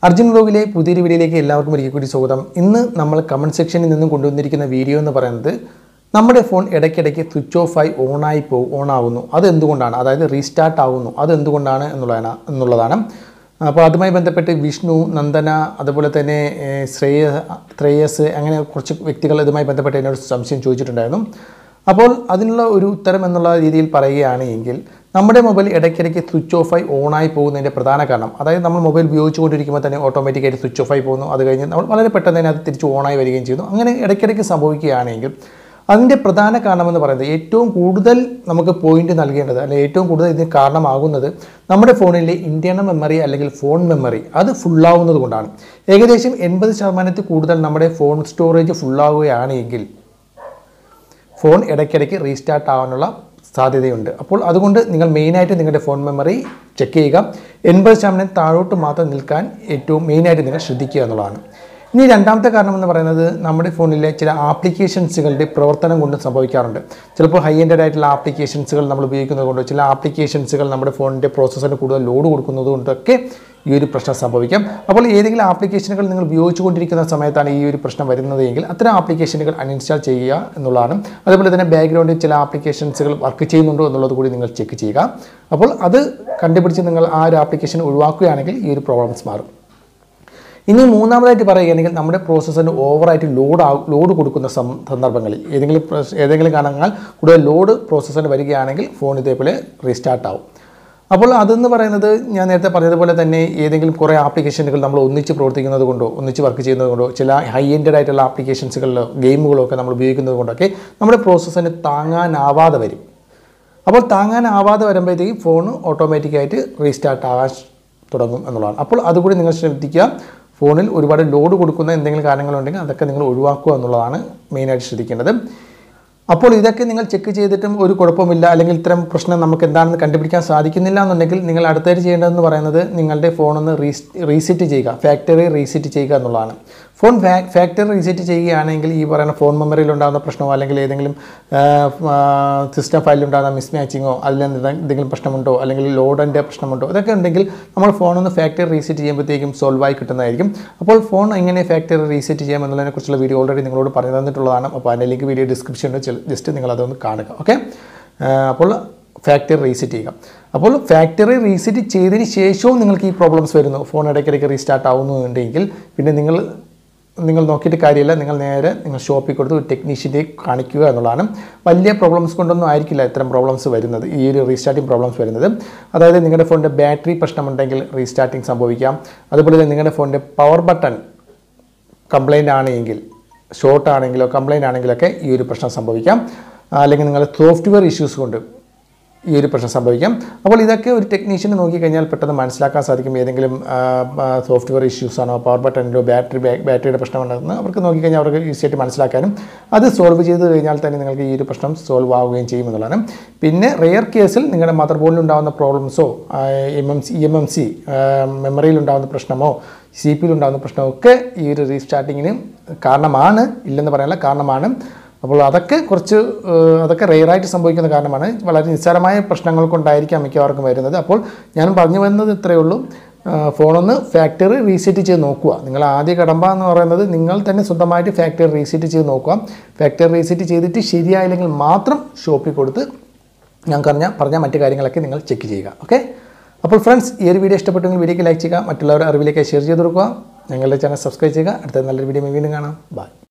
അർജുൻ ബ്ലോഗിലെ പുതിയൊരു വീഡിയോയിലേക്ക് എല്ലാവർക്കും ഒരിക്കൽ കൂടി സ്വാഗതം ഇന്ന് നമ്മൾ കമൻറ്റ് സെക്ഷനിൽ നിന്നും കൊണ്ടുവന്നിരിക്കുന്ന വീഡിയോ എന്ന് പറയുന്നത് നമ്മുടെ ഫോൺ ഇടയ്ക്കിടയ്ക്ക് സ്വിച്ച് ഓഫ് ആയി ഓണായി പോകും ഓൺ ആവുന്നു അത് എന്തുകൊണ്ടാണ് അതായത് റീസ്റ്റാർട്ട് ആവുന്നു അത് എന്തുകൊണ്ടാണ് എന്നുള്ളതാണ് എന്നുള്ളതാണ് അപ്പോൾ അതുമായി ബന്ധപ്പെട്ട് വിഷ്ണു നന്ദന അതുപോലെ തന്നെ ഏഹ്, ശ്രേയ ശ്രേയസ് അങ്ങനെ കുറച്ച് വ്യക്തികൾ ഇതുമായി ബന്ധപ്പെട്ട് എന്നോട് സംശയം ചോദിച്ചിട്ടുണ്ടായിരുന്നു അപ്പോൾ അതിനുള്ള ഒരു ഉത്തരം എന്നുള്ള രീതിയിൽ പറയുകയാണ് എങ്കിൽ നമ്മുടെ മൊബൈൽ ഇടയ്ക്കിടയ്ക്ക് സ്വിച്ച് ഓഫ് ആയി ഓണായി പോകുന്നതിൻ്റെ പ്രധാന കാരണം അതായത് നമ്മൾ മൊബൈൽ ഉപയോഗിച്ചുകൊണ്ടിരിക്കുമ്പോൾ തന്നെ ഓട്ടോമാറ്റിക്കായിട്ട് സ്വിച്ച് ഓഫ് ആയി പോകുന്നു അത് കഴിഞ്ഞ് നമ്മൾ വളരെ പെട്ടെന്ന് തന്നെ അത് തിരിച്ച് ഓണായി വരികയും ചെയ്യുന്നു അങ്ങനെ ഇടയ്ക്കിടയ്ക്ക് സംഭവിക്കുകയാണെങ്കിൽ അതിൻ്റെ പ്രധാന കാരണമെന്ന് പറയുന്നത് ഏറ്റവും കൂടുതൽ നമുക്ക് പോയിന്റ് നൽകേണ്ടത് അല്ലെങ്കിൽ ഏറ്റവും കൂടുതൽ ഇതിന് കാരണമാകുന്നത് നമ്മുടെ ഫോണിലെ ഇന്റേണൽ മെമ്മറി അല്ലെങ്കിൽ ഫോൺ മെമ്മറി അത് ഫുള്ളാവുന്നത് കൊണ്ടാണ് ഏകദേശം എൺപത് ശതമാനത്തിൽ കൂടുതൽ നമ്മുടെ ഫോൺ സ്റ്റോറേജ് ഫുള്ളാവുകയാണ് എങ്കിൽ ഫോൺ ഇടയ്ക്കിടയ്ക്ക് റീസ്റ്റാർട്ട് ആവാനുള്ള സാധ്യതയുണ്ട് അപ്പോൾ അതുകൊണ്ട് നിങ്ങൾ മെയിനായിട്ട് നിങ്ങളുടെ ഫോൺ മെമ്മറി ചെക്ക് ചെയ്യുക എൺപത് ശതമാനം താഴോട്ട് മാത്രം നിൽക്കാൻ ഏറ്റവും മെയിനായിട്ട് നിങ്ങൾ ശ്രദ്ധിക്കുക എന്നുള്ളതാണ് ഇനി രണ്ടാമത്തെ കാരണം എന്ന് പറയുന്നത് നമ്മുടെ ഫോണിലെ ചില ആപ്ലിക്കേഷൻസുകളുടെ പ്രവർത്തനം കൊണ്ട് സംഭവിക്കാറുണ്ട് ചിലപ്പോൾ ഹൈ എൻഡഡ് ആയിട്ടുള്ള ആപ്ലിക്കേഷൻസുകൾ നമ്മൾ ഉപയോഗിക്കുന്നത് കൊണ്ടോ ചില ആപ്ലിക്കേഷൻസുകൾ നമ്മുടെ ഫോണിൻ്റെ പ്രോസസ്സറിന് കൂടുതൽ ലോഡ് കൊടുക്കുന്നത് കൊണ്ടൊക്കെ ഈ ഒരു പ്രശ്നം സംഭവിക്കാം അപ്പോൾ ഏതെങ്കിലും ആപ്ലിക്കേഷനുകൾ നിങ്ങൾ ഉപയോഗിച്ചുകൊണ്ടിരിക്കുന്ന സമയത്താണ് ഈ ഒരു പ്രശ്നം വരുന്നത് എങ്കിൽ അത്തരം ആപ്ലിക്കേഷനുകൾ അൺഇൻസ്റ്റാൾ ചെയ്യുക എന്നുള്ളതാണ് അതുപോലെ തന്നെ ബാക്ക്ഗ്രൗണ്ടിൽ ചില ആപ്ലിക്കേഷൻസുകൾ വർക്ക് ചെയ്യുന്നുണ്ടോ എന്നുള്ളത് കൂടി നിങ്ങൾ ചെക്ക് ചെയ്യുക അപ്പോൾ അത് കണ്ടുപിടിച്ച് നിങ്ങൾ ആ ഒരു ആപ്ലിക്കേഷൻ ഒഴിവാക്കുകയാണെങ്കിൽ ഈ ഒരു പ്രോബ്ലംസ് മാറും ഇനി മൂന്നാമതായിട്ട് പറയുകയാണെങ്കിൽ നമ്മുടെ പ്രോസസ്സറിന് ഓവറായിട്ട് ലോഡ് ആ ലോഡ് കൊടുക്കുന്ന സം- സന്ദർഭങ്ങളിൽ ഏതെങ്കിലും പ്രസ്- ഏതെങ്കിലും കാരണങ്ങൾ കൂടുതൽ ലോഡ് പ്രോസസ്സറിന് വരികയാണെങ്കിൽ ഫോൺ ഇതേപോലെ റീസ്റ്റാർട്ട് ആവും അപ്പോൾ അതെന്ന് പറയുന്നത് ഞാൻ നേരത്തെ പറഞ്ഞതുപോലെ തന്നെ ഏതെങ്കിലും കുറേ ആപ്ലിക്കേഷനുകൾ നമ്മൾ ഒന്നിച്ച് പ്രവർത്തിക്കുന്നത് കൊണ്ടോ ഒന്നിച്ച് വർക്ക് ചെയ്യുന്നത് കൊണ്ടോ ചില ഹൈ എൻഡഡ് ആയിട്ടുള്ള ആപ്ലിക്കേഷൻസുകളിലോ ഗെയിമുകളോ ഒക്കെ നമ്മൾ ഉപയോഗിക്കുന്നത് കൊണ്ടൊക്കെ നമ്മുടെ പ്രോസസ്സറിന് താങ്ങാനാവാതെ വരും അപ്പോൾ താങ്ങാനാവാതെ വരുമ്പോഴത്തേക്കും ഫോൺ ഓട്ടോമാറ്റിക്കായിട്ട് റീസ്റ്റാർട്ട് ആകാൻ തുടങ്ങും എന്നുള്ളതാണ് അപ്പോൾ അതുകൂടി നിങ്ങൾ ശ്രദ്ധിക്കുക ഫോണിൽ ഒരുപാട് ലോഡ് കൊടുക്കുന്ന എന്തെങ്കിലും കാര്യങ്ങളുണ്ടെങ്കിൽ അതൊക്കെ നിങ്ങൾ ഒഴിവാക്കുക എന്നുള്ളതാണ് മെയിനായിട്ട് ശ്രദ്ധിക്കേണ്ടത് അപ്പോൾ ഇതൊക്കെ നിങ്ങൾ ചെക്ക് ചെയ്തിട്ടും ഒരു കുഴപ്പമില്ല അല്ലെങ്കിൽ ഇത്തരം പ്രശ്നം നമുക്ക് എന്താണെന്ന് കണ്ടുപിടിക്കാൻ സാധിക്കുന്നില്ല എന്നുണ്ടെങ്കിൽ നിങ്ങൾ അടുത്തായിട്ട് ചെയ്യേണ്ടതെന്ന് പറയുന്നത് നിങ്ങളുടെ ഫോണൊന്ന് റീസ് റീസെറ്റ് ചെയ്യുക ഫാക്ടറി റീസെറ്റ് ചെയ്യുക എന്നുള്ളതാണ് ഫോൺ ഫാക്ടറി റീസെറ്റ് ചെയ്യുകയാണെങ്കിൽ ഈ പറയുന്ന ഫോൺ മെമ്മറിയിൽ ഉണ്ടാകുന്ന പ്രശ്നമോ അല്ലെങ്കിൽ ഏതെങ്കിലും സിസ്റ്റം ഫയലിൽ ഉണ്ടാകുന്ന മിസ് മാച്ചിങ്ങോ അതിൽ എന്തെങ്കിലും പ്രശ്നമുണ്ടോ അല്ലെങ്കിൽ ലോഡിൻ്റെ പ്രശ്നമുണ്ടോ ഇതൊക്കെ ഉണ്ടെങ്കിൽ നമ്മൾ ഫോണൊന്ന് ഫാക്ടറി റീസെറ്റ് ചെയ്യുമ്പോഴത്തേക്കും സോൾവ് ആയി കിട്ടുന്നതായിരിക്കും അപ്പോൾ ഫോൺ എങ്ങനെ ഫാക്ടറി റീസെറ്റ് ചെയ്യാം എന്നുള്ളതിനെക്കുറിച്ചുള്ള വീഡിയോ ഓൾറെഡി നിങ്ങളോട് പറഞ്ഞു തന്നിട്ടുള്ളതാണ് അപ്പോൾ അതിൻ്റെ ലിങ്ക് വീഡിയോ ഡിസ്ക്രിപ്ഷനിൽ ജസ്റ്റ് നിങ്ങൾ അതൊന്ന് കാണുക ഓക്കെ അപ്പോൾ ഫാക്ടറി റീസെറ്റ് ചെയ്യുക അപ്പോൾ ഫാക്ടറി റീസെറ്റ് ചെയ്തതിന് ശേഷവും നിങ്ങൾക്ക് ഈ പ്രോബ്ലംസ് വരുന്നു ഫോൺ ഇടയ്ക്കിടയ്ക്ക് റീസ്റ്റാർട്ട് ആവുന്നുണ്ടെങ്കിൽ പിന്നെ നിങ്ങൾ നിങ്ങൾ നോക്കിയിട്ട് കാര്യമില്ല നിങ്ങൾ നേരെ നിങ്ങൾ ഷോപ്പിൽ കൊടുത്ത് ഒരു ടെക്നീഷ്യൻ്റെ കാണിക്കുക എന്നുള്ളതാണ് വലിയ പ്രോബ്ലംസ് കൊണ്ടൊന്നും ആയിരിക്കില്ല ഇത്തരം പ്രോബ്ലംസ് വരുന്നത് ഈ ഒരു റീസ്റ്റാർട്ടിംഗ് പ്രോബ്ലംസ് വരുന്നത് അതായത് നിങ്ങളുടെ ഫോണിൻ്റെ ബാറ്ററി പ്രശ്നമുണ്ടെങ്കിൽ റീസ്റ്റാർട്ടിംഗ് സംഭവിക്കാം അതുപോലെ തന്നെ നിങ്ങളുടെ ഫോണിൻ്റെ പവർ ബട്ടൺ കംപ്ലൈൻ്റ് ആണ് എങ്കിൽ ഷോർട്ട് ആണെങ്കിലോ കംപ്ലൈൻ്റ് ആണെങ്കിലൊക്കെ ഈ ഒരു പ്രശ്നം സംഭവിക്കാം അല്ലെങ്കിൽ നിങ്ങളുടെ സോഫ്റ്റ്വെയർ ഇഷ്യൂസ് കൊണ്ട് ഈ ഒരു പ്രശ്നം സംഭവിക്കാം അപ്പോൾ ഇതൊക്കെ ഒരു ടെക്നീഷ്യനെ നോക്കിക്കഴിഞ്ഞാൽ പെട്ടെന്ന് മനസ്സിലാക്കാൻ സാധിക്കും ഏതെങ്കിലും സോഫ്റ്റ്വെയർ ഇഷ്യൂസ് ആണോ പവർ ബട്ടണിലോ ബാറ്ററി ബാറ്ററിയുടെ പ്രശ്നമുണ്ടെന്ന് അവർക്ക് നോക്കിക്കഴിഞ്ഞാൽ അവർക്ക് ഈസിയായിട്ട് മനസ്സിലാക്കാനും അത് സോൾവ് ചെയ്ത് കഴിഞ്ഞാൽ തന്നെ നിങ്ങൾക്ക് ഈ ഒരു പ്രശ്നം സോൾവ് ആവുകയും ചെയ്യും എന്നുള്ളതാണ് പിന്നെ റെയർ കേസിൽ നിങ്ങളുടെ മദർ ബോർഡിൽ ഉണ്ടാകുന്ന പ്രോബ്ലംസോ M M C E M M C മെമ്മറിയിൽ ഉണ്ടാകുന്ന പ്രശ്നമോ സി പിയിൽ ഉണ്ടാകുന്ന പ്രശ്നമോ ഒക്കെ ഈ ഒരു റീസ്റ്റാർട്ടിങ്ങിന് കാരണമാണ് ഇല്ലെന്ന് പറയാനുള്ള കാരണമാണ് അപ്പോൾ അതൊക്കെ കുറച്ച് ഏഹ്, അതൊക്കെ റെയറായിട്ട് സംഭവിക്കുന്ന കാരണമാണ് വളരെ നിസ്സാരമായ പ്രശ്നങ്ങൾ കൊണ്ടായിരിക്കാം മിക്കവാർക്കും വരുന്നത് അപ്പോൾ ഞാൻ പറഞ്ഞു വരുന്നത് ഇത്രയേ ഉള്ളൂ ഏഹ്, ഫോണൊന്ന് ഫാക്ടറി റീസെറ്റ് ചെയ്ത് നോക്കുക നിങ്ങൾ ആദ്യ കടമ്പ എന്ന് പറയുന്നത് നിങ്ങൾ തന്നെ സ്വന്തമായിട്ട് ഫാക്ടറി റീസെറ്റ് ചെയ്ത് നോക്കുക ഫാക്ടറി റീസെറ്റ് ചെയ്തിട്ട് ശരിയായില്ലെങ്കിൽ മാത്രം ഷോപ്പിൽ കൊടുത്ത് ഞാൻ പറഞ്ഞ പറഞ്ഞ മറ്റു കാര്യങ്ങളൊക്കെ നിങ്ങൾ ചെക്ക് ചെയ്യുക ഓക്കെ അപ്പോൾ ഫ്രണ്ട്സ് ഈ ഒരു വീഡിയോ ഇഷ്ടപ്പെട്ടെങ്കിൽ വീഡിയോക്ക് ലൈക്ക് ചെയ്യുക മറ്റുള്ളവരുടെ അറിവിലേക്ക് ഷെയർ ചെയ്ത് കൊടുക്കുക ഞങ്ങളുടെ ചാനൽ സബ്സ്ക്രൈബ് ചെയ്യുക അടുത്ത നല്ലൊരു വീഡിയോ വീണ്ടും കാണാം ബൈ